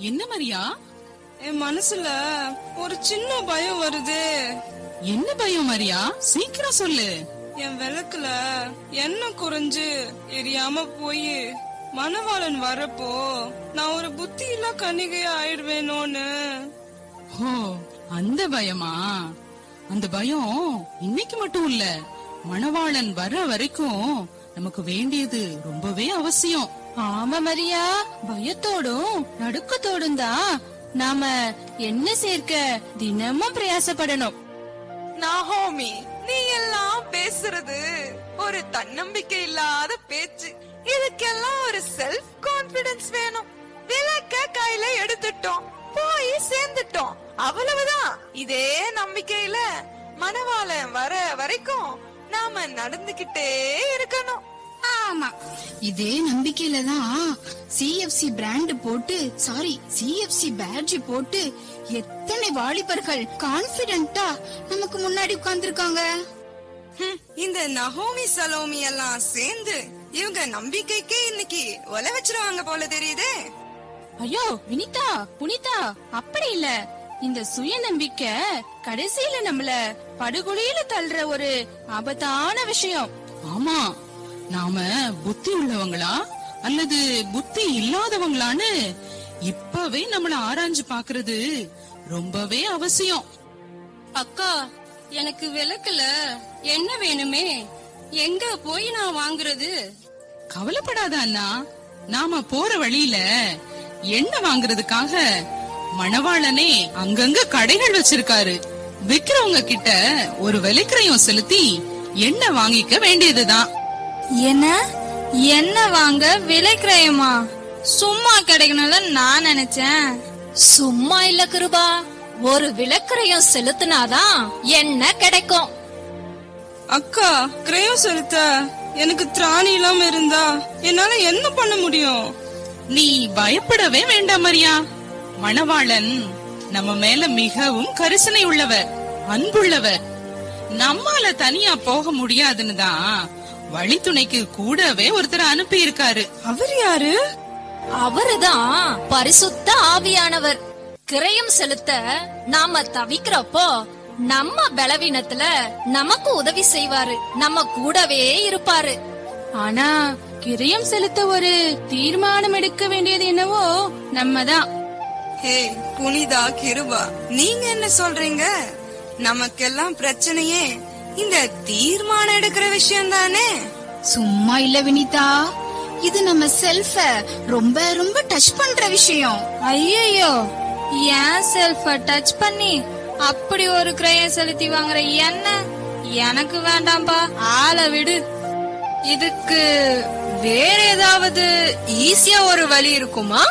என்ன மரியா என் மனசுல ஒரு சின்ன பயம் வருது என்ன பயம் மரியா சீக்கிரம் சொல்லு என் விளக்குல எண்ணெய் குறைஞ்சு எரியாம போய் மணவாளன் வரப்போ நான் ஒரு புத்தி இல்ல கன்னிகையா ஆயிடுவேனோன்னு ஓ அந்த பயமா அந்த பயம் இன்னைக்கு மட்டும் இல்ல மணவாளன் வர வரைக்கும் நமக்கு வேண்டியது ரொம்பவே அவசியம் ஆமா மரியா பயத்தோடும் நடுக்கத்தோடும் தான் நாம என்ன சேர்க்க தினமும் பிரயாசப்படணும் நாஹோமி நீ எல்லாம் பேசுறது ஒரு தன்னம்பிக்கை இல்லாத பேச்சு இதுக்கெல்லாம் ஒரு செல்ஃப் கான்பிடன்ஸ் வேணும் விளக்க கையில எடுத்துட்டோம் போய் சேர்ந்துட்டோம் அவ்வளவுதான் இதே நம்பிக்கையில மணவாளன் வர வரைக்கும் நாம நடந்துகிட்டே இருக்கணும் ஆமா இதே நம்பிக்கையில தான் சிஎஃப்சி பிராண்ட் போட்டு சாரி சிஎஃப்சி பேட்ஜ் போட்டு எத்தனை வாலிபர்கள் கான்பிடென்ட்டா நமக்கு முன்னாடி உட்கார்ந்துருக்காங்க ஹம், இந்த நகோமி சலோமி எல்லாம் சேர்ந்து இவங்க நம்பிக்கைக்கே இன்னைக்கு ஒல வச்சிருவாங்க போல தெரியுதே ஐயோ வினிதா புனிதா அப்படி இல்ல இந்த சுய நம்பிக்கை கடைசியில நம்மள படுகொலியில தள்ளுற ஒரு ஆபத்தான விஷயம் ஆமா நாம புத்தி உள்ளவங்களா அல்லது புத்தி இல்லாதவங்களான்னு இப்பவே நம்மள ஆராய்ஞ்சு பாக்குறது ரொம்பவே அவசியம் அக்கா எனக்கு விளக்குல என்ன வேணுமே எங்க போய் நான் வாங்குறது கவலைப்படாத அண்ணா நாம போற வழியில எண்ணெய் வாங்குறதுக்காக மணவாளனே அங்கங்க கடைகள் வச்சிருக்காரு விக்கிறவங்க கிட்ட ஒரு விலைக்கிரயம் செலுத்தி எண்ணெய் வாங்கிக்க வேண்டியதுதான் என்ன என்ன வாங்க விலை கிரயமா சும்மா கிடைக்கணும்ல நான் நினைச்சேன் சும்மா இல்ல கிருபா ஒரு விலக்கிரயம் செலுத்தினாதான் என்ன கிடைக்கும் அக்கா கிரயம் செலுத்த எனக்கு திராணி இல்லாம இருந்தா என்னால என்ன பண்ண முடியும் நீ பயப்படவே வேண்டாம் மரியா மணவாளன் நம்ம மேல மிகவும் கரிசனை உள்ளவர் அன்புள்ளவர் நம்மால தனியா போக முடியாதுன்னு தான் வழித்துணைக்கு கூடவே ஒருத்தர் அனுப்பி இருக்காரு அவர் யாரு அவருதான் பரிசுத்த ஆவியானவர் கிரயம் செலுத்த நாம தவிக்கிறப்போ நம்ம பலவீனத்துல நமக்கு உதவி செய்வாரு நம்ம கூடவே இருப்பாரு ஆனா கிரயம் செலுத்த ஒரு தீர்மானம் எடுக்க வேண்டியது என்னவோ நம்ம தான் ஹே புனிதா கிருபா நீங்க என்ன சொல்றீங்க நமக்கெல்லாம் பிரச்சனையே இந்த தீர்மானம் எடுக்கிற விஷயம் தானே சும்மா இல்ல வினிதா இது நம்ம செல்ஃப ரொம்ப ரொம்ப டச் பண்ற விஷயம் ஐயோ ஏன் செல்ஃப டச் பண்ணி அப்படி ஒரு கிரயம் செலுத்தி வாங்குற என்ன எனக்கு வேண்டாம்பா ஆளை விடு இதுக்கு வேற ஏதாவது ஈஸியா ஒரு வழி இருக்குமா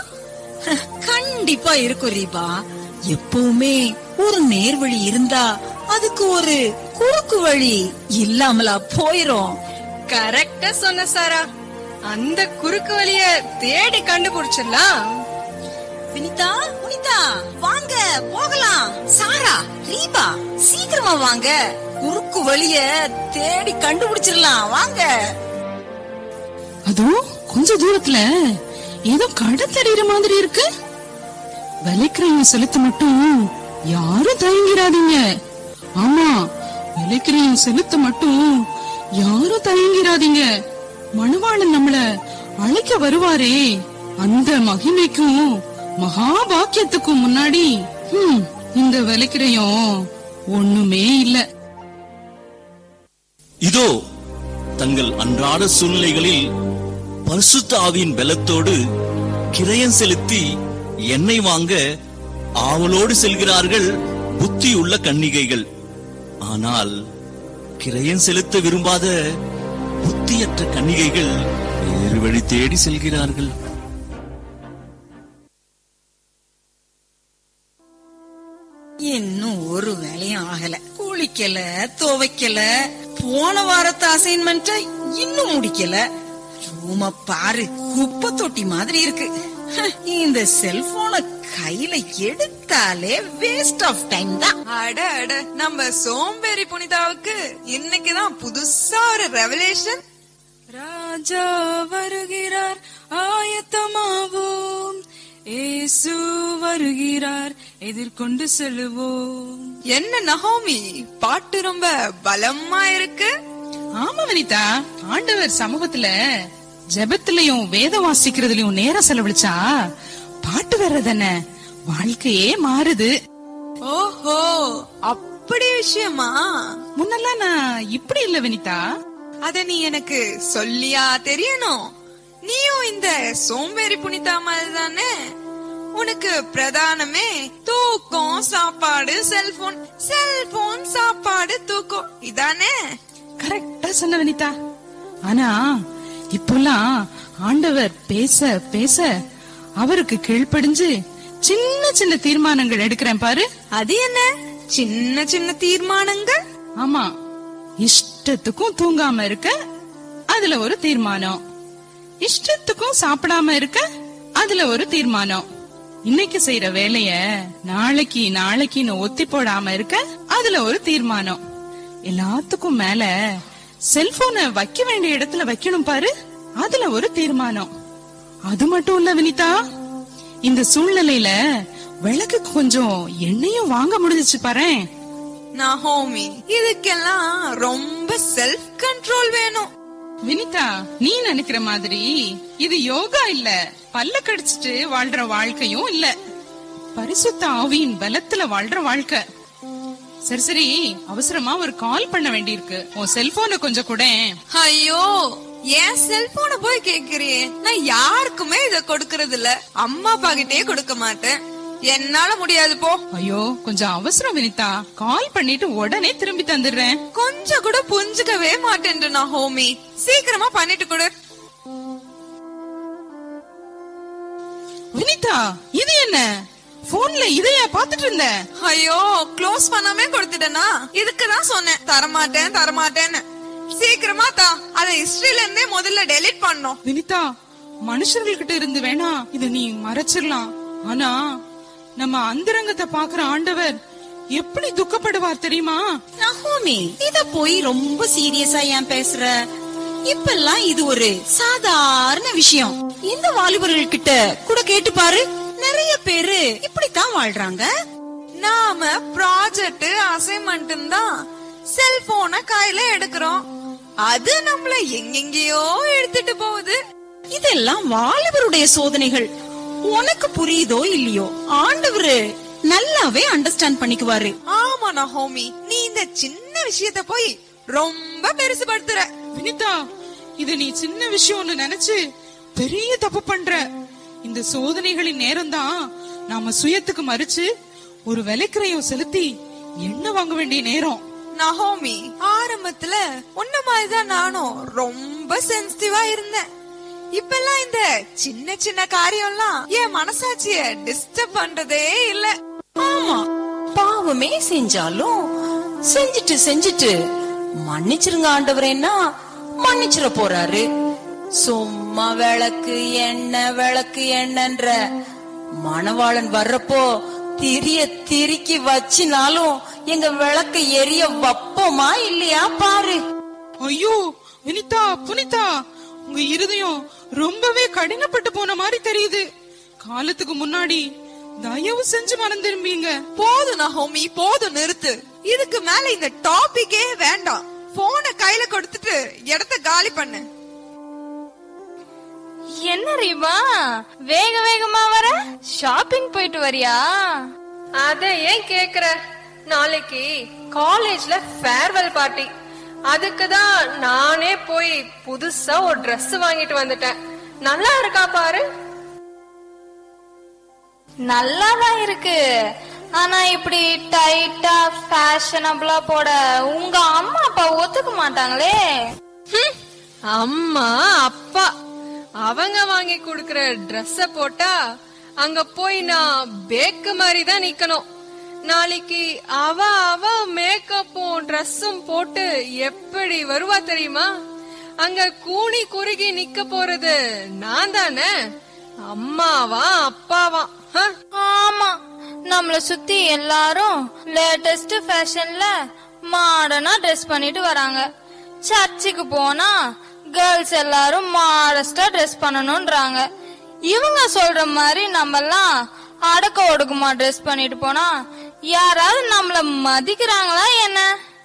கண்டிப்பா இருக்கும் ரீபா எப்பவுமே ஒரு நேர்வழி இருந்தா அதுக்கு ஒரு குறுக்கு வழி இல்லாமலா போயிரும் கரெக்டா சொன்ன சாரா அந்த குறுக்கு வழிய தேடி கண்டுபிடிச்சிடலாம் வினிதா புனிதா வாங்க போகலாம் சாரா ரீபா சீக்கிரமா வாங்க குறுக்கு வழிய தேடி கண்டுபிடிச்சிடலாம் வாங்க அதுவும் கொஞ்ச தூரத்துல ஏதோ கடை தெரியுற மாதிரி இருக்கு விலைக்கிரயம் செலுத்த மட்டும் யாரும் தயங்கிறாதீங்க ஆமா விலைக்கிரயம் செலுத்த மட்டும் யாரும் தயங்கிறாதீங்க மணவாளன் நம்மள அழைக்க வருவாரே அந்த மகிமைக்கும் மகா பாக்கியத்துக்கும் முன்னாடி ஹம், இந்த விலைக்கிரயம் ஒண்ணுமே இல்ல இதோ தங்கள் அன்றாட சூழ்நிலைகளில் பரிசுத்த ஆவியின் பலத்தோடு கிரயம் செலுத்தி எண்ணெய் வாங்க ஆவலோடு செல்கிறார்கள் புத்தியுள்ள கன்னிகைகள் ஆனால் கிரயம் செலுத்த விரும்பாத புத்தியற்ற கன்னிகைகள் வேறு வழி தேடி செல்கிறார்கள் இன்னும் ஒரு வேலையும் ஆகல குளிக்கல துவைக்கல போன வாரத்து அசைன்மெண்ட இன்னும் முடிக்கல ரூம பாரு குப்பை தொட்டி மாதிரி இருக்கு ஹ, இந்த செல்போனை கையில எடுத்தாலே வேஸ்ட் ஆஃப் டைம் தான் அட அட நம்ம சோம்பேறி புனிதாவுக்கு இன்னைக்குதான் புதுசா ஒரு ரெவலேஷன் ராஜா வருகிறார் ஆயத்தமாவோம் ஏசு வருகிறார் எதிர்கொண்டு செல்லுவோம் என்ன நகோமி பாட்டு ரொம்ப பலமா இருக்கு ஆமா வனிதா ஆண்டவர் சமூகத்துல ஜெபத்திலையும் வேத வாசிக்கிறதுலயும் நேரம் செலவழிச்சா பாட்டு வர்றதானே வாழ்க்கையே மாறுது ஓஹோ அப்படி விஷயமா முன்னெல்லாம் நான் இப்படி இல்ல வனிதா அத நீ எனக்கு சொல்லியா தெரியணும் நீயும் இந்த சோம்பேறி புனிதா மாதிரி தானே உனக்கு பிரதானமே தூக்கம் சாப்பாடு செல்போன் செல்போன் சாப்பாடு தூக்கம் இதானே கரெக்டா சொன்ன வனிதா ஆனா இப்பெல்லாம் ஆண்டவர் பேச பேச அவருக்கு கீழ்ப்படிஞ்சு சின்ன சின்ன தீர்மானங்கள் எடுக்கிறேன் பாரு அது என்ன சின்ன சின்ன தீர்மானங்கள் ஆமா இஷ்டத்துக்கும் தூங்காம இருக்க அதுல ஒரு தீர்மானம் இஷ்டத்துக்கும் சாப்பிடாம இருக்க அதுல ஒரு தீர்மானம் இன்னைக்கு செய்யற வேலைய நாளைக்கு நாளைக்குன்னு ஒத்தி போடாம இருக்க அதுல ஒரு தீர்மானம் எல்லாத்துக்கும் மேல செல்போனை வைக்க வேண்டிய இடத்துல வைக்கணும் பாரு அதுல ஒரு தீர்மானம் அது மட்டும் இல்ல வினிதா இந்த சூழ்நிலையில விளக்கு கொஞ்சம் எண்ணெயும் வாங்க முடிஞ்சுச்சு பாரேன் நஹோமி இதுக்கெல்லாம் ரொம்ப செல்ஃப் கண்ட்ரோல் வேணும் வினிதா நீ நினைக்கிற மாதிரி இது யோகா இல்ல பல்ல கடிச்சிட்டு வாழ்ற வாழ்க்கையும் இல்ல பரிசுத்த ஆவியின் பலத்துல வாழ்ற வாழ்க்கை சரி சரி அவசரமா ஒரு கால் பண்ண வேண்டியிருக்கு உன் செல்போனை கொஞ்சம் கூட ஐயோ என் செல்போனை போய் கேக்குறியே நான் யாருக்குமே இத கொடுக்கறது இல்ல அம்மா அப்பா கிட்டயே கொடுக்க மாட்டேன் என்னால முடியாது போ ஐயோ கொஞ்சம் அவசரம் வினிதா கால் பண்ணிட்டு உடனே திரும்பி தந்துடுறேன் கொஞ்சம் கூட புரிஞ்சுக்கவே மாட்டேன் நான் ஹோமி சீக்கிரமா பண்ணிட்டு கொடு வினிதா இது என்ன போன்ல இதையா பாத்துட்டு இருந்த ஐயோ க்ளோஸ் பண்ணாமே கொடுத்துட்டேனா இதுக்குதான் சொன்னேன் தரமாட்டேன் தரமாட்டேன்னு சீக்கிரமா தா அத ஹிஸ்டரியில இருந்தே முதல்ல டெலீட் பண்ணோம் வினிதா மனுஷர்கள்கிட்ட இருந்து வேணா இத நீ மறைச்சிடலாம் ஆனா நம்ம அந்தரங்கத்தை பாக்குற ஆண்டவர் எப்படி துக்கப்படுவார் தெரியுமா நகோமி இத போய் ரொம்ப சீரியஸா ஏன் பேசுற இப்பெல்லாம் இது ஒரு சாதாரண விஷயம் இந்த வாலிபர்கள் கிட்ட கூட கேட்டு பாரு நிறைய பேரு இப்படித்தான் வாழ்றாங்க நாம ப்ராஜெக்ட் அசைன்மெண்ட் தான் செல்போனை கையில எடுக்கிறோம் அது நம்மள எங்கெங்கேயோ எடுத்துட்டு போகுது இதெல்லாம் வாலிபருடைய சோதனைகள் உனக்கு புரியுதோ இல்லையோ ஆண்டவரு நல்லாவே அண்டர்ஸ்டாண்ட் பண்ணிக்குவாரு ஆமா நஹோமி நீ இந்த சின்ன விஷயத்த போய் ரொம்ப பெருசுபடுத்துற வினிதா இது நீ சின்ன விஷயம்னு நினைச்சு பெரிய தப்பு பண்ற இந்த சோதனைகளின் நேரம் தான் நாம சுயத்துக்கு மறிச்சு ஒரு விலைக்கிறையும் செலுத்தி எண்ணெய் வாங்க வேண்டிய நேரம் நஹோமி ஆரம்பத்துல உன்ன மாதிரிதான் நானும் ரொம்ப சென்சிட்டிவா இருந்தேன் இப்பெல்லாம் இந்த சின்ன சின்ன காரியம்லாம் என் மனசாட்சிய டிஸ்டர்ப் பண்றதே இல்ல ஆமா பாவமே செஞ்சாலும் செஞ்சுட்டு செஞ்சுட்டு மன்னிச்சிருங்க ஆண்டவரேன்னா மன்னிச்சிட போறாரு சும்மா விளக்கு எண்ணெய் விளக்கு எண்ணன்ற மணவாளன் வர்றப்போ திரிய திருக்கி வச்சினாலும் எங்க விளக்கு எரிய வப்போமா இல்லையா பாரு ஐயோ வினிதா புனிதா உங்க இருதயம் ரொம்பவே கடினப்பட்டு போன மாதிரி தெரியுது காலத்துக்கு முன்னாடி தயவு செஞ்சு மனம் திரும்பிங்க போதும் நஹோமி போதும் நிறுத்து இதுக்கு மேல இந்த டாபிக்கே வேண்டாம் போனை கையில கொடுத்துட்டு இடத்த காலி பண்ணு என்ன ரீமா வேக வேகமா வர ஷாப்பிங் போயிட்டு வரியா அத ஏன் கேக்குற நாளைக்கு காலேஜ்ல ஃபேர்வெல் பார்ட்டி அதுக்கு தான் நானே போய் புதுசா ஒரு Dress வாங்கிட்டு வந்துட்டேன் நல்லா இருக்கா பாரு நல்லாதான் இருக்கு ஆனா இப்படி டைட்டா ஃபேஷனபிளா போட உங்க அம்மா அப்பா ஒத்துக்க மாட்டாங்களே ஹம், அம்மா அப்பா அவங்க வாங்கி கொடுக்கற Dress-அ போட்டா அங்க போய் நான் பேக்கு மாதிரி தான் நிக்கணும் நாளைக்கு அவ அவ மேக்கப்பும் ட்ரெஸ்ஸும் போட்டு எப்படி வருவா தெரியுமா அங்க கூனி குறுகி நிக்க போறது நான் தானே அம்மாவா அப்பாவா ஹ? ஆமா நம்மள சுத்தி எல்லாரும் லேட்டஸ்ட் ஃபேஷன்ல மாடர்னா ட்ரெஸ் பண்ணிட்டு வராங்க சர்ச்சுக்கு போனா கேர்ள்ஸ் எல்லாரும் மாடஸ்டா ட்ரெஸ் பண்ணணும்ன்றாங்க இவங்க சொல்ற மாதிரி நம்ம எல்லாம் அடக்க ஒடுக்குமா ட்ரெஸ் பண்ணிட்டு போனா யாராவது நம்மள மதிக்கிறாங்களா என்ன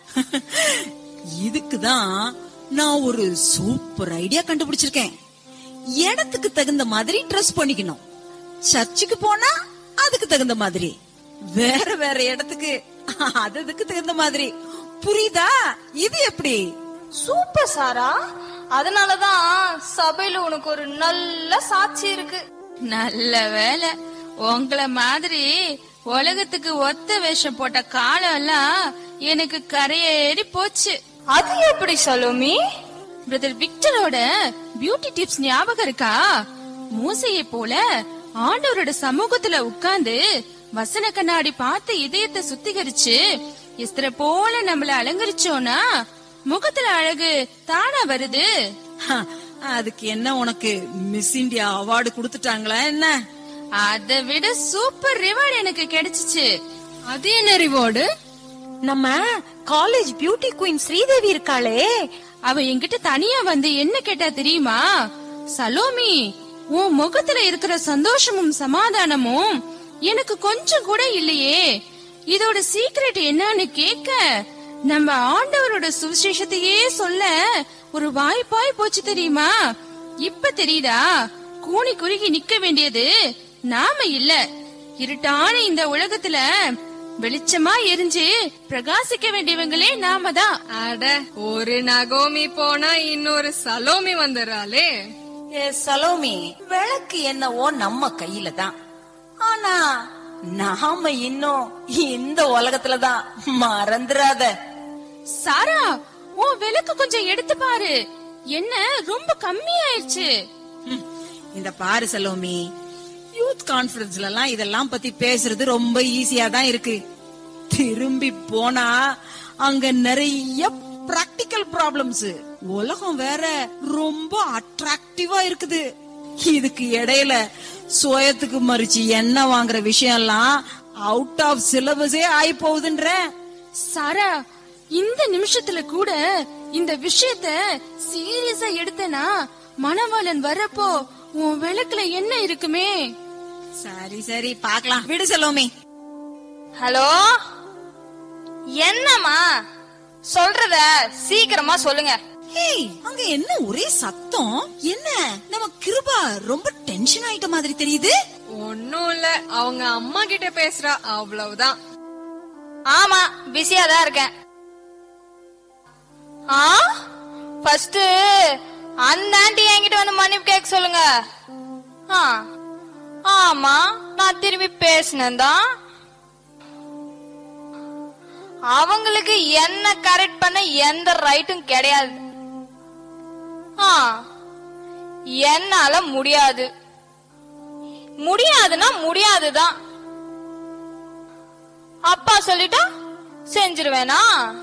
இதுக்குதான் நான் ஒரு சூப்பர் ஐடியா கண்டுபிடிச்சிருக்கேன் இடத்துக்கு தகுந்த மாதிரி ட்ரெஸ் பண்ணிக்கணும் சர்ச்சுக்கு போனா அதுக்கு தகுந்த மாதிரி வேற வேற இடத்துக்கு அது அதுக்கு தகுந்த மாதிரி புரியுதா இது எப்படி சூப்பர் சாரா அதனாலதான் சபையில உனக்கு ஒரு நல்ல சாட்சி இருக்கு நல்ல வேலை உங்கள மாதிரி உலகத்துக்கு ஒத்த வேஷம் போட்ட காலம் எல்லாம் எனக்கு கரையேறி போச்சு அது எப்படி சலோமி பிரதர் விக்டரோட பியூட்டி டிப்ஸ் ஞாபகம் இருக்கா மூசையை போல ஆண்டவரோட சமூகத்துல உட்கார்ந்து வசன கண்ணாடி பார்த்து இதயத்தை சுத்திகரிச்சு எஸ்தர போல நம்மள அலங்கரிச்சோனா முகத்துல அழகு தானா வருது ஹ, அதுக்கு என்ன உனக்கு மிஸ் இந்தியா அவார்டு கொடுத்துட்டாங்களா என்ன அதை விட சூப்பர் ரிவார்டு எனக்கு கிடைச்சிச்சு அது என்ன ரிவார்டு நம்ம காலேஜ் பியூட்டி குயின் ஸ்ரீதேவி இருக்காளே அவ என்கிட்ட தனியா வந்து என்ன கேட்டா தெரியுமா சலோமி உன் முகத்துல இருக்கிற சந்தோஷமும் சமாதானமும் எனக்கு கொஞ்சம் கூட இல்லையே இதோட சீக்ரெட் என்னன்னு கேக்க நம்ம ஆண்டவரோட சுவிசேஷத்தையே சொல்ல ஒரு வாய்ப்பாய் போச்சு தெரியுமா இப்ப தெரியுதா கூனி குறுகி நிக்க வேண்டியது நாம இல்ல இருட்டான இந்த உலகத்துல வெளிச்சமா எரிஞ்சு பிரகாசிக்க வேண்டியவங்களே நாம தான் அட ஒரு நகோமி போனா இன்னொரு சலோமி வந்துடுறாளே ஏ சலோமி விளக்கு என்னவோ நம்ம கையில தான் ஆனா நாம இன்னும் இந்த உலகத்துல தான் மறந்துடாத சாரா உன் விளக்கு கொஞ்சம் எடுத்து பாரு என்ன ரொம்ப கம்மியாயிருச்சு ம், இந்த பாரு சலோமி யூத் கான்ஃபரன்ஸ்ல எல்லாம் இதெல்லாம் பத்தி பேசுறது ரொம்ப ஈஸியா தான் இருக்கு திரும்பி போனா அங்க நிறைய பிராக்டிக்கல் ப்ராப்ளம்ஸ் உலகம் வேற ரொம்ப அட்ராக்டிவா இருக்குது இதுக்கு இடையில சுயத்துக்கு மறிச்சு எண்ணெய் வாங்குற விஷயம் எல்லாம் அவுட் ஆஃப் சிலபஸே ஆயி போகுதுன்ற சாரா இந்த நிமிஷத்துல கூட இந்த விஷயத்த சீரியஸா எடுத்தனா மணவாளன் வரப்போ உன் விளக்குல என்ன இருக்குமே சரி சரி பார்க்கலாம் விடு சலோமி ஹலோ என்னம்மா சொல்றத சீக்கிரமா சொல்லுங்க ஏய் அங்க என்ன ஒரே சத்தம் என்ன நம்ம கிருபா ரொம்ப டென்ஷன் ஆயிட்ட மாதிரி தெரியுது ஒன்னும் இல்ல அவங்க அம்மா கிட்ட பேசுறா அவ்வளவுதான் ஆமா பிஸியா தான் இருக்கேன் ஆ ஃபர்ஸ்ட் அந்த ஆண்டி என்கிட்ட வந்து மன்னிப்பு கேட்க சொல்லுங்க ஆ ஆமா நான் திரும்பி பேசினேன் தான் அவங்களுக்கு என்ன கரெக்ட் பண்ண எந்த ரைட்டும் கிடையாது ஆ என்னால முடியாது முடியாதுன்னா முடியாதுதான் அப்பா சொல்லிட்டா செஞ்சிருவேனா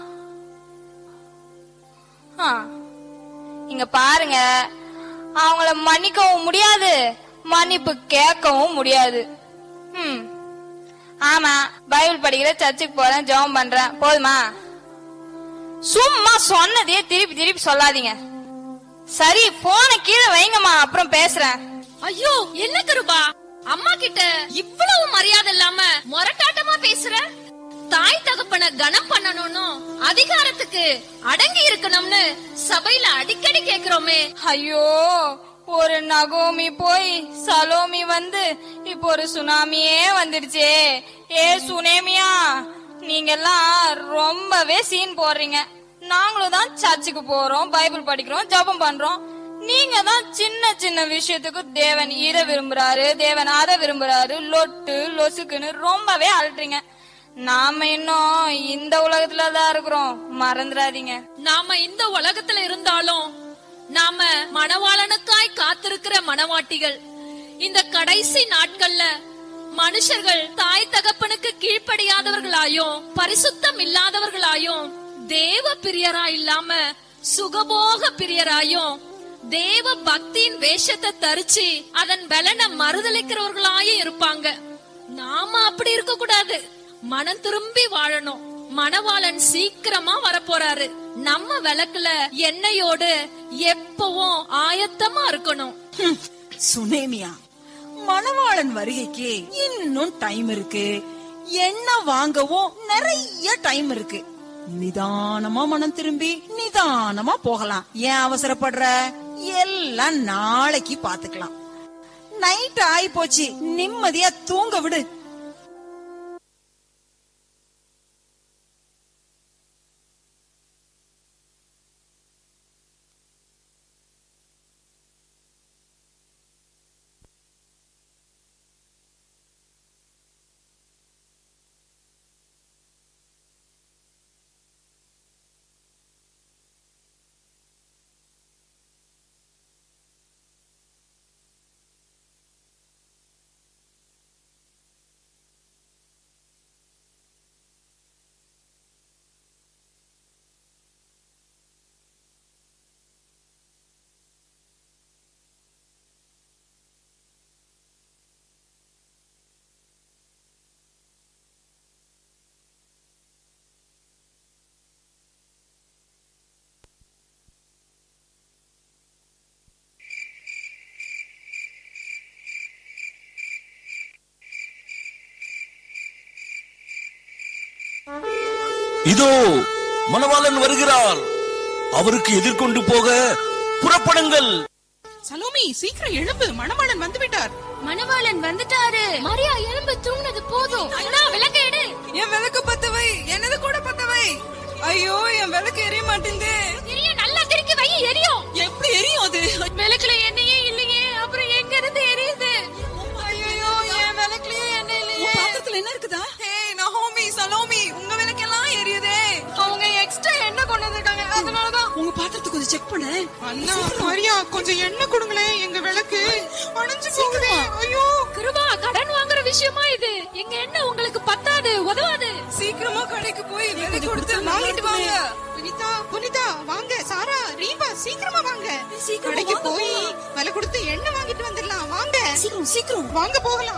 ஆ, இங்க பாருங்க அவங்கள மன்னிக்கவும் முடியாது மன்னிப்பு கேட்கவும் முடியாது ம் ஆமா பைபிள் படிக்கிற சர்ச்சுக்கு போறேன் ஜெபம் பண்றேன் போதுமா சும்மா சொன்னதையே திருப்பி திருப்பி சொல்லாதீங்க சரி போன கீழே வைங்கம்மா அப்புறம் பேசுறேன் ஐயோ என்ன கருபா அம்மா கிட்ட இவ்வளவு மரியாதை இல்லாம மொரட்டாட்டமா பேசுற தாய் தகப்பன கனம் பண்ணணும்னு அதிகாரத்துக்கு அடங்கி இருக்கணும்னு சபையில அடிக்கடி கேக்குறோமே ஐயோ ஒரு நகோமி போய் சலோமி வந்து இப்போ ஒரு சுனாமியே வந்துடுச்சே ஏ சுனேமியா நீங்க எல்லாம் ரொம்பவே சீன் போடுறீங்க நாங்களும் தான் சர்ச்சுக்கு போறோம் பைபிள் படிக்கிறோம் ஜெபம் பண்றோம் நீங்க தான் சின்ன சின்ன விஷயத்துக்கு தேவன் இதை விரும்புறாரு தேவன் அதை விரும்புறாரு லொட்டு லொசுக்குன்னு ரொம்பவே அழறீங்க நாம இன்னும் இந்த உலகத்துல தான் இருக்கிறோம் மறந்துடாதீங்க நாம இந்த உலகத்துல இருந்தாலும் நாம மணவாளனுக்காய் காத்திருக்கிற மணவாட்டிகள் இந்த கடைசி நாட்கள்ல மனுஷர்கள் தாய் தகப்பனுக்கு கீழ்ப்படியாதவர்களாயும் பரிசுத்தம் இல்லாதவர்களாயும் தேவ பிரியரா இல்லாம சுகபோக பிரியராயும் தேவ பக்தியின் வேஷத்தை தரிச்சு அதன் பலனை மறுதளிக்கிறவர்களாயும் இருப்பாங்க நாம அப்படி இருக்க கூடாது மனம் திரும்பி வாழணும் மணவாளன் சீக்கிரமா வரப்போறாரு நம்ம விளக்குல எண்ணெயோடு எப்பவும் ஆயத்தமா இருக்கணும் ஹம், சுனேமியா மணவாளன் வருகைக்கு இன்னும் டைம் இருக்கு எண்ணெய் வாங்கவும் நிறைய டைம் இருக்கு நிதானமா மனம் திரும்பி நிதானமா போகலாம் ஏன் அவசரப்படுற எல்லாம் நாளைக்கு பாத்துக்கலாம் நைட் ஆயி போச்சு நிம்மதியா தூங்க விடு இதோ மணவாளன் வருகிறார் அவருக்கு எதிர்கொண்டு போக புறப்படுங்கள் சலோமி சீக்கிரம் எழும்பு மணவாளன் வந்து விட்டார் மணவாளன் வந்துட்டாரு மரியா எலும்பு தூங்குனது போதும் அண்ணா விளக்க எடு என் விளக்கு பத்தவை என்னது கூட பத்தவை ஐயோ என் விளக்கு எரிய மாட்டேங்குது எரிய நல்லா திருக்கி வை எரியும் எப்படி எரியும் அது விளக்குல எண்ணெயே இல்லையே அப்புறம் எங்க இருந்து எரியுது ஐயோ என் விளக்குலயே என்ன இல்லையே பாத்திரத்துல என்ன இருக்குதா ஹே நஹோமி சலோமி உங்க விளக்கெல்லாம் எரியுதே அவங்க எக்ஸ்ட்ரா என்ன கொண்டு வந்திருக்காங்க அதனாலதான் உங்க பாத்திரத்தை கொஞ்சம் செக் பண்ண அண்ணா மரியா கொஞ்சம் எண்ணெய் கொடுங்களேன் எங்க விளக்கு அணைஞ்சு போகுதே ஐயோ கிருபா கடன் வாங்குற விஷயமா இது எங்க என்ன உங்களுக்கு பத்தாது உதவாது சீக்கிரமா கடைக்கு போய் விலை கொடுத்து வாங்கிட்டு வாங்க புனிதா புனிதா வாங்க சாரா ரீபா சீக்கிரமா வாங்க கடைக்கு போய் விலை கொடுத்து எண்ணெய் வாங்கிட்டு வந்துடலாம் வாங்க சீக்கிரம் சீக்கிரம் வாங்க போகலாம்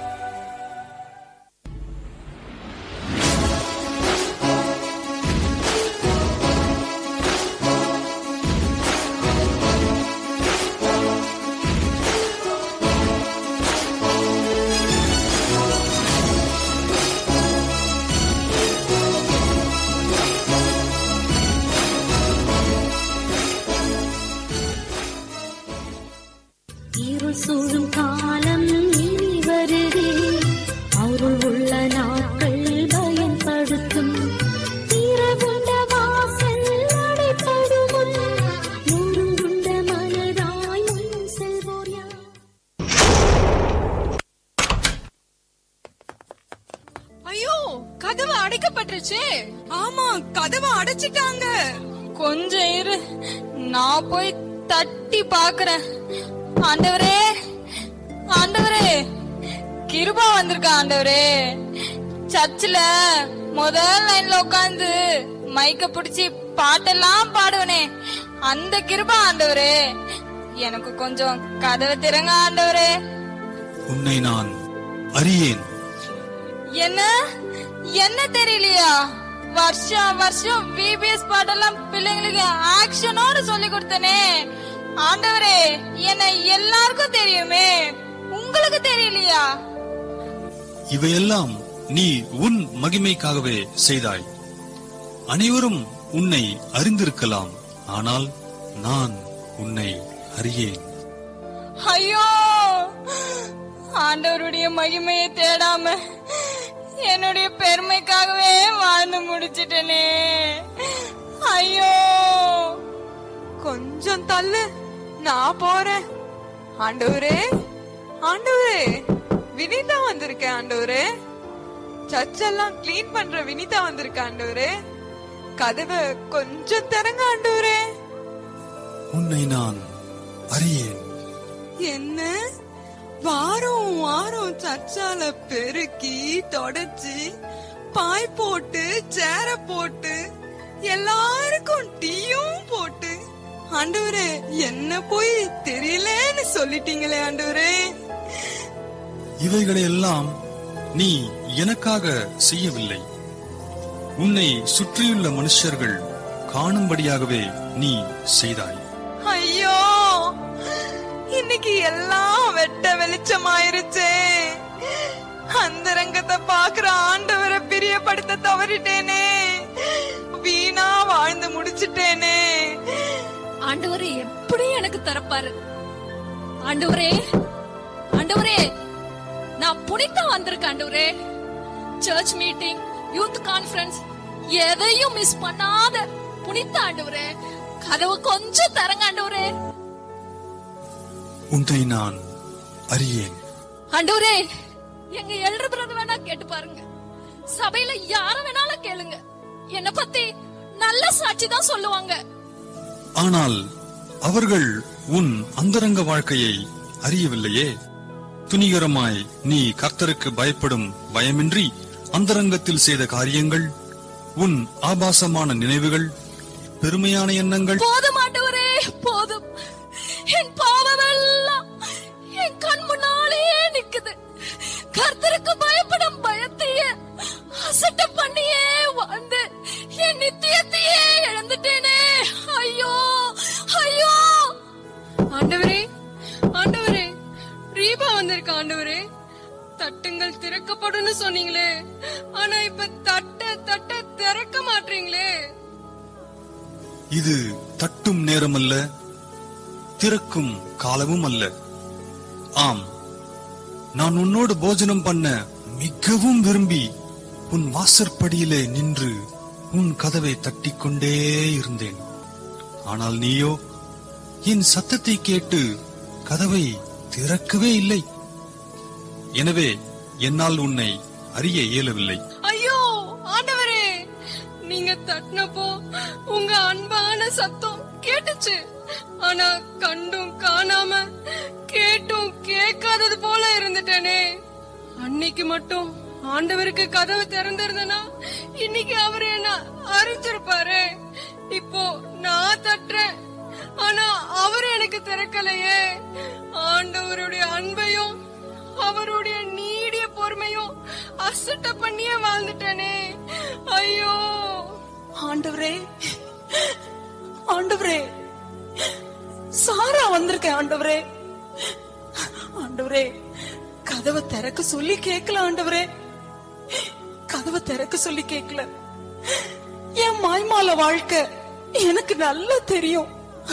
இருள் சூழும் காலம் இனி வருதே அருள் உள்ள நாட்கள் பயன்படுத்தும் திறவுண்ட வாசல் அடைப்படும் நொறுங்குண்ட மனதாய் முன் செல்வோர் யார் ஐயோ கதவு அடைக்கப்பட்டுருச்சே ஆமா கதவை அடைச்சிட்டாங்க கொஞ்சம் இரு நான் போய் தட்டி பாக்குறேன் ஆண்டவரே ஆண்டவரே கிருபா வந்திருக்கா ஆண்டவரே சர்ச்சில் முதல் லைன்ல உட்காந்து மைக்க பிடிச்சி பாட்டெல்லாம் பாடுவனே அந்த கிருபா ஆண்டவரே எனக்கு கொஞ்சம் கதவை திறங்க ஆண்டவரே உன்னை நான் அறியேன் என்ன என்ன தெரியலையா வருஷம் வருஷம் விபிஎஸ் பாட்டெல்லாம் பிள்ளைங்களுக்கு ஆக்ஷனோட சொல்லி கொடுத்தனே ஆண்டவரே என்ன எல்லாருக்கும் தெரியுமே உங்களுக்கு தெரியலையா இவையெல்லாம் நீ உன் மகிமைக்காகவே செய்தாய் அனைவரும் உன்னை அறிந்திருக்கலாம் ஆனால் நான் உன்னை அறியேன் ஐயோ ஆண்டவருடைய மகிமையை தேடாம என்னுடைய பெருமைக்காகவே வாழ்ந்து முடிச்சிட்டனே ஐயோ கொஞ்சம் தள்ளு நான் போறேன் ஆண்டவரே ஆண்டவரே வினிதா வந்திருக்கேன் ஆண்டவரே சர்ச்செல்லாம் க்ளீன் பண்ற வினிதா வந்திருக்க ஆண்டவரே கதவை கொஞ்சம் திறங்க ஆண்டவரே உன்னை நான் அறியேன் என்ன வாரம் வாரம் சர்ச்சால பெருக்கி தொடச்சு பாய் போட்டு சேர போட்டு எல்லாருக்கும் டீயும் போட்டு ஆண்டவரே என்ன போய் தெரியலன்னு சொல்லிட்டீங்களே ஆண்டவரே இவைகளையெல்லாம் நீ எனக்காக செய்யவில்லை உன்னை சுற்றியுள்ள மனுஷர்கள் காணும்படியாகவே நீ செய்தாய் ஐயோ இன்னைக்கு எல்லாம் வெட்ட வெளிச்சமாயிருச்சே அந்தரங்கத்தை பாக்குற ஆண்டவரை பிரியப்படுத்த தவறிட்டேனே வீணா வாழ்ந்து முடிச்சிட்டேனே ஆண்டவரே எப்படி எனக்கு தரப்பாரு ஆண்டவரே ஆண்டவரே நான் புனிதா வந்திருக்கேன் ஆண்டவரே சர்ச் மீட்டிங் யூத் கான்ஃபரன்ஸ் எதையும் மிஸ் பண்ணாத புனித ஆண்டவரே கதவு கொஞ்சம் தரங்க ஆண்டவரே உன்னை நான் அறியேன் ஆண்டவரே எங்க எல்டர் பிரதர் வேணா கேட்டு பாருங்க சபையில யார வேணாலும் கேளுங்க என்ன பத்தி நல்ல சாட்சி தான் சொல்லுவாங்க ஆனால் அவர்கள் உன் அந்தரங்க வாழ்க்கையை அறியவில்லையே துணிகரமாய் நீ கர்த்தருக்கு பயப்படும் பயமின்றி அந்தரங்கத்தில் செய்த காரியங்கள் உன் ஆபாசமான நினைவுகள் பெருமையான எண்ணங்கள் போதும் ஆண்டவரே போதும் என் பாவமெல்லாம் என் கண் முன்னாலேயே நிக்குது கர்த்தருக்கு பயப்படும் பயத்தையே அசட்ட பண்ணியே வாழ்ந்து என் நித்தியத்தையே இழந்துட்டேனே ஐயோ ஐயோ ஆண்டவரே ஆண்டவரே ரீபா வந்திருக்க ஆண்டவரே தட்டுங்கள் திறக்கப்படும்னு சொன்னீங்களே ஆனா இப்ப தட்ட தட்ட திறக்க மாட்டீங்களே இது தட்டும் நேரமல்ல திறக்கும் காலமும் அல்ல ஆம் நான் உன்னோடு போஜனம் பண்ண மிகவும் விரும்பி உன் வாசற்படியிலே நின்று உன் கதவை தட்டிக்கொண்டே இருந்தேன் ஆனால் நீயோ என் சத்தத்தை கேட்டு கதவை திறக்கவே இல்லை எனவே என்னால் உன்னை அறிய இயலவில்லை ஐயோ ஆண்டவரே நீங்க தட்டினப்போ உங்க அன்பான சத்தம் கேட்டுச்சு ஆனா கண்டும் காணாம கேட்டும் கேட்காதது போல இருந்துட்டேனே அன்னைக்கு மட்டும் ஆண்டவருக்கு கதவு திறந்திருந்தனா இன்னைக்கு அவரு என்ன அறிஞ்சிருப்பாரு இப்போ நான் தட்டுறேன் ஆனா அவரு எனக்கு திறக்கலையே ஆண்டவருடைய அன்பையும் அவருடைய நீடிய பொறுமையும் அசட்ட பண்ணியே வாழ்ந்துட்டேனே ஐயோ ஆண்டவரே ஆண்டவரே சாரா வந்திருக்கேன் ஆண்டவரே ஆண்டவரே கதவை திறக்க சொல்லி கேட்கல ஆண்டவரே கதவை திறக்க சொல்லி கேட்கல என் மாய்மால வாழ்க்கை எனக்கு நல்லா தெரியும்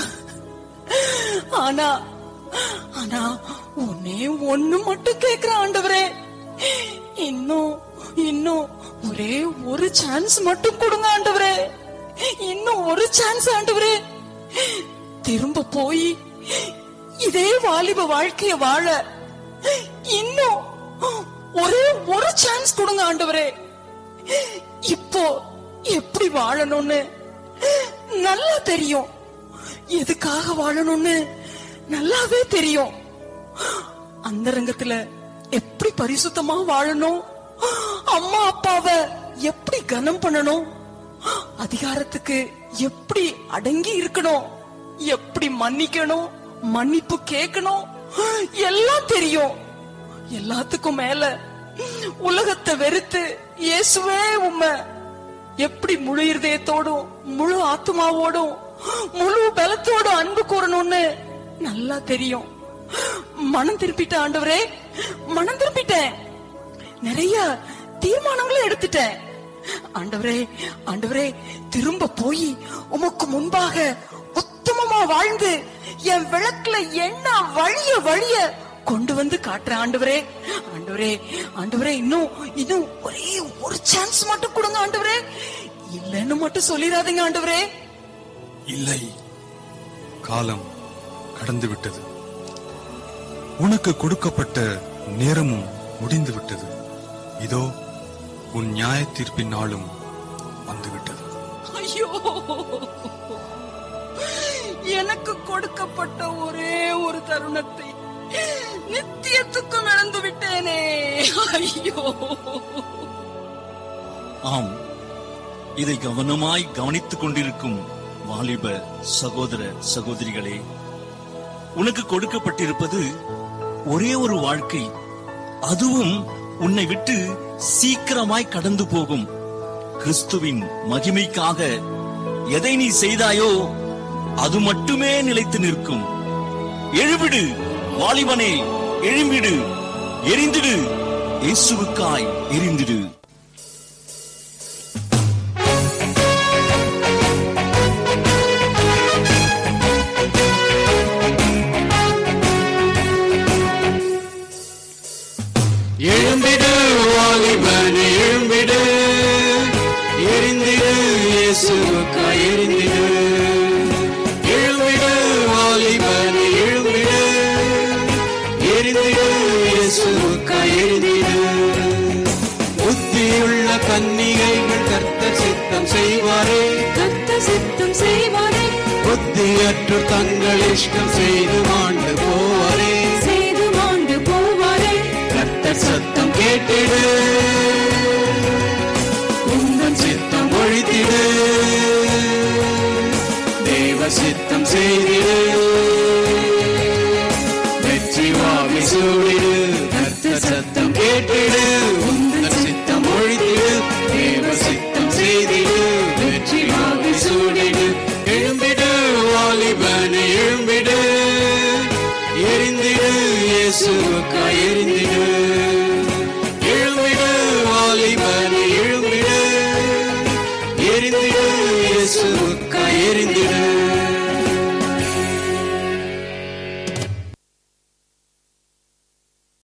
ஆனா ஆனா ஒன்னே ஒண்ணு மட்டும் கேக்குற ஆண்டவரே இன்னும் இன்னும் ஒரே ஒரு சான்ஸ் மட்டும் கொடுங்க ஆண்டவரே இன்னும் ஒரு சான்ஸ் ஆண்டவரே திரும்ப போய் இதே வாலிப வாழ்க்கைய வாழ இன்னும் ஒரே ஒரு சான்ஸ் கொடுங்க ஆண்டவரே இப்போ எப்படி வாழணும்னு நல்லா தெரியும் எதுக்காக வாழணும்னு நல்லாவே தெரியும் அந்த ரங்கத்துல எப்படி பரிசுத்தமா வாழணும் அம்மா அப்பாவை எப்படி கனம் பண்ணணும் அதிகாரத்துக்கு எப்படி அடங்கி இருக்கணும் எப்படி மன்னிக்கணும் மன்னிப்பு கேட்கணும் எல்லாம் தெரியும் எல்லாத்துக்கும் மேல உலகத்தை வெறுத்து இயேசுவே உண்மை எப்படி முழு இருதயத்தோடும் முழு ஆத்மாவோடும் முழு பலத்தோடும் அன்பு கூறணும்னு நல்லா தெரியும் மனம் திருப்பிட்ட ஆண்டவரே மனம் திருப்பிட்டேன் நிறைய தீர்மானங்களும் எடுத்துட்டேன் ஆண்டவரே ஆண்டவரே திரும்ப போய் உமக்கு முன்பாக உத்தமமா வாழ்ந்து என் விளக்குல என்ன வழிய வழிய கொண்டு வந்து காட்டுற ஆண்டவரே ஆண்டவரே ஆண்டவரே இன்னும் இன்னும் ஒரே ஒரு சான்ஸ் மட்டும் கொடுங்க ஆண்டவரே இல்லைன்னு மட்டும் சொல்லிடாதீங்க ஆண்டவரே இல்லை காலம் கடந்து விட்டது உனக்கு கொடுக்கப்பட்ட நேரமும் முடிந்து விட்டது இதோ உன் நியாய தீர்ப்பின் நாளும் வந்துவிட்டது ஐயோ எனக்கு கொடுக்கப்பட்ட ஒரே ஒரு தருணத்தை நித்தியத்துக்கும் இழந்து விட்டேனே ஐயோ ஆம் இதை கவனமாய் கவனித்துக் கொண்டிருக்கும் வாலிப சகோதர சகோதரிகளே உனக்கு கொடுக்கப்பட்டிருப்பது ஒரே ஒரு வாழ்க்கை அதுவும் உன்னை விட்டு சீக்கிரமாய் கடந்து போகும் கிறிஸ்துவின் மகிமைக்காக எதை நீ செய்தாயோ அது மட்டுமே நிலைத்து நிற்கும் எழுவிடு வாலிபனே எழும்பிடு எரிந்திடு இயேசுவுக்காய் எரிந்திடு எழும்பிடு வாலிபனே எழும்பிடு எரிந்திடு இயேசுவுக்காய் எரிந்திடு எழும்பிடு வாலிபனே எழும்பிடு எரிந்திடு இயேசுவுக்காய் எரிந்திடு புத்தியுள்ள கன்னிகைகள் கர்த்தர் சித்தம் செய்வாரே கர்த்தர் சித்தம் செய்வாரே புத்தியற்று தங்கள் இஷ்டம் செய்து மாண்டு போவாரே செய்து மாண்டு போவாரே கர்த்தர் சத்தம் கேட்டிடு உந்தன் சித்தம் ஒழித்திடு தேவ சித்தம் செய்திடு வெற்றி வாவி சூடிடு கர்த்தர் சத்தம் கேட்டிடு உந்தன் சித்தம் ஒழித்திடு தேவ சித்தம் செய்திடு வெற்றி வாவி சூடிடு எழும்பிடு வாலிபனே எழும்பிடு எரிந்திடு இயேசுவுக்காய் எரிந்திடு எழும்பிடு வாலிபனே எழும்பிடு எரிந்திடு இயேசுவுக்காய் எரிந்திடு